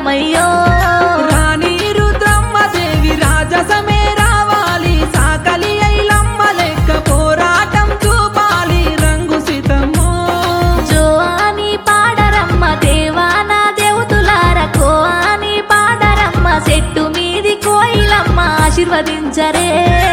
రమయ్యో రాణి రుద్రమ్మ దేవి రాజసమే రావాలి సాకలి ఐలమ్మ లెక్క పోరాటం చూపాలి రంగు సీతమ్మో జో అని పాడరమ్మ దేవాన దేవతులార కో అని పాడరమ్మ చెట్టు మీది కోయిలమ్మ ఆశీర్వదించరే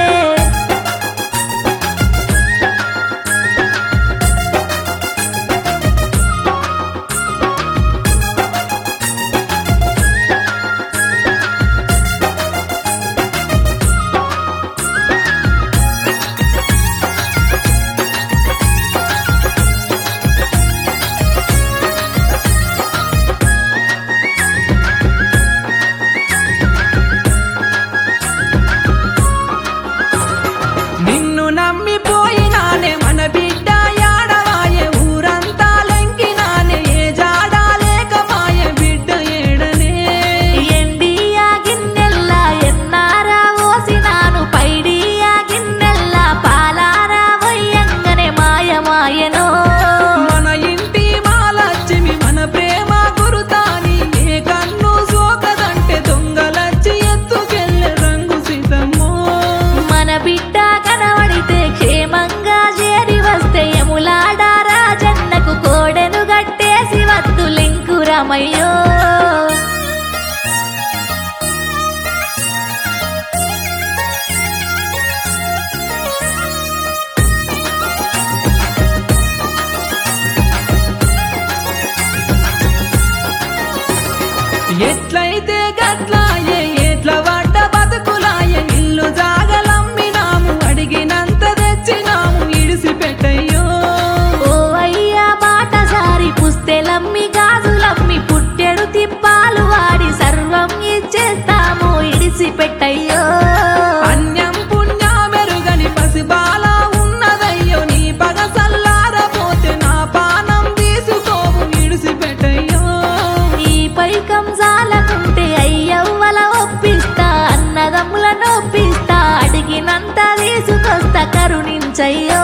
నిన్ను నమ్మిపోయినానే మన బిడ్డ యాడవాయే ఊరంతా లెంకినానే ఏ జాడా లేకమాయ బిడ్డ ఏడనే ఎండియా గిన్నెల్లా ఎన్నారా ఓసినాను పైడియా గిన్నెల్లా పాలారా వయ్యంగనే మాయమాయనో మన ఇంటి మాలచ్చిమి మన ప్రేమ గురుతాని ఏ కన్ను సోకదంటే దొంగలచ్చి ఎత్తుకెళ్ళే రంగు సీతమ్మో మన బిడ్డ కనబడితే క్షేమంగా చేరి వస్తే ఎములాడ రాజన్నకు కోడెను గట్టేసి వద్దు లింకురమయ్యో ఎట్లయితే గట్లాయే ఎట్ల పడ్డ బతుకులాయే ఇల్లు జాగలమ్మినాము అడిగినంత తెచ్చినాము ఇడిసి పెట్టయ్యో ఓ అయ్యా బాటసారి పుస్తెలమ్మి గాజులమ్మి పుట్టెడు తిప్పాలు వాడి సర్వం ఇచ్చేస్తాము ఇడిసి పెట్టయ్యో అన్యం పుణ్యమెరుగని పసిబాల ఉన్నదయ్యో నీ పగ సల్లారపోతే నా పానం తీసుకోవు ఇడిసి పెట్టయ్యో ఈ పైకం జాలకుంటే అయ్యవ్వల ఒప్పిస్తా అన్నదమ్ముల నొప్పిస్తా అడిగినంత తీసుకొస్తా కరుణించయ్యో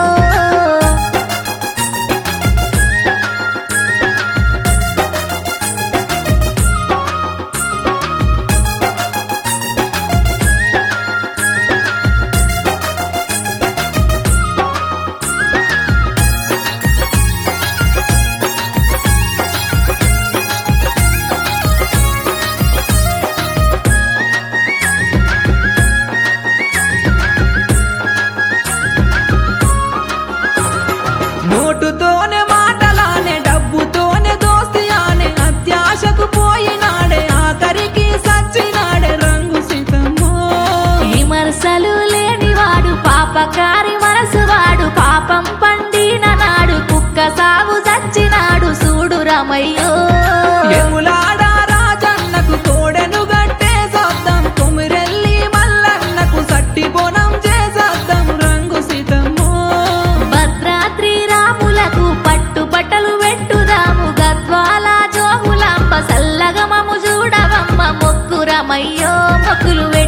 నోటుతోనే మాటలానే డబ్బుతోనే దోస్తి ఆనే అత్యాశకు పోయినాడే ఆఖరికి సచ్చినాడే రంగు సీతమ్మో విమర్శలు లేనివాడు పాపకారి మనసువాడు పాపం పండిన నాడు కుక్క సాగు చచ్చినాడు చూడు రమయ్యో ఎములాడ రాజన్నకు తోడెను గట్టే సొద్దం కొమిరెల్లి మల్లన్నకు సట్టి బోనం చేసేద్దాం రంగు సీతమ్మో భద్రాద్రి రాములకు పట్టు బట్టలు పెట్టుదాము గద్వాల జోగులాంబ సల్లగమము చూడవమ్మ మొక్కురమయ్యో మొక్కులు